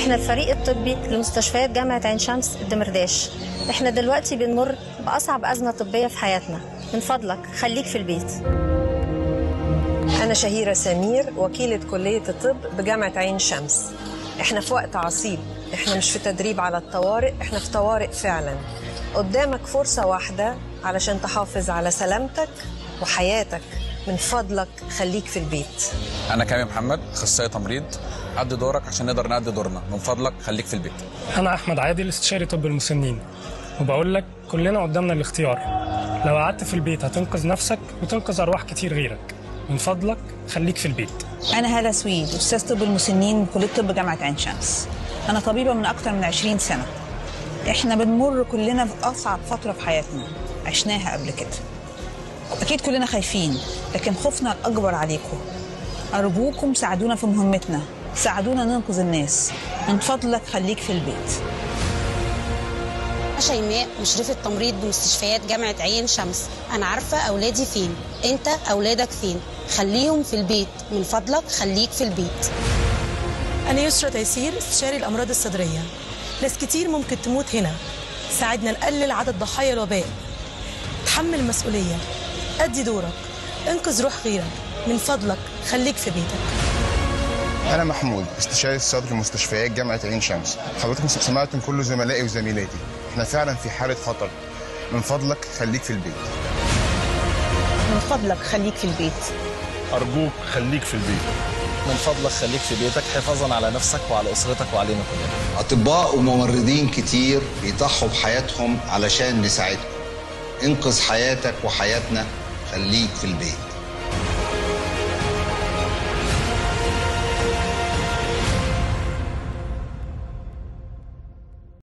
احنا الفريق الطبي لمستشفيات جامعة عين شمس الدمرداش احنا دلوقتي بنمر بأصعب أزمة طبية في حياتنا من فضلك خليك في البيت أنا شهيرة سمير وكيلة كلية الطب بجامعة عين شمس إحنا في وقت عصيب إحنا مش في تدريب على الطوارئ إحنا في طوارئ فعلا قدامك فرصة واحدة علشان تحافظ على سلامتك وحياتك من فضلك خليك في البيت انا كامل محمد اخصائي تمريض أدي دورك عشان نقدر نأدي دورنا من فضلك خليك في البيت أنا أحمد عادل استشاري طب المسنين وبقول لك كلنا قدامنا الاختيار لو قعدت في البيت هتنقذ نفسك وتنقذ أرواح كتير غيرك من فضلك خليك في البيت أنا هالة سويد أستاذ طب المسنين من كلية طب جامعة عين شمس أنا طبيبة من أكتر من 20 سنة إحنا بنمر كلنا في أصعب فترة في حياتنا عشناها قبل كده أكيد كلنا خايفين لكن خوفنا الأكبر عليكم أرجوكم ساعدونا في مهمتنا ساعدونا ننقذ الناس من فضلك خليك في البيت أنا شيماء مشرفة تمريض بمستشفيات جامعة عين شمس أنا عارفة أولادي فين أنت أولادك فين خليهم في البيت من فضلك خليك في البيت أنا يسرى تيسير استشاري الأمراض الصدرية ناس كتير ممكن تموت هنا ساعدنا نقلل عدد ضحايا الوباء تحمل المسؤولية أدي دورك انقذ روح غيرك من فضلك خليك في بيتك أنا محمود استشاري الصدر مستشفيات جامعة عين شمس حضرتك سمعتم كل زملائي وزميلاتي احنا فعلا في حالة خطر من فضلك خليك في البيت من فضلك خليك في البيت أرجوك خليك في البيت من فضلك خليك في بيتك حفاظا على نفسك وعلى أسرتك وعلينا كلنا أطباء وممرضين كتير بيضحوا بحياتهم علشان نساعدكم انقذ حياتك وحياتنا خليك في البيت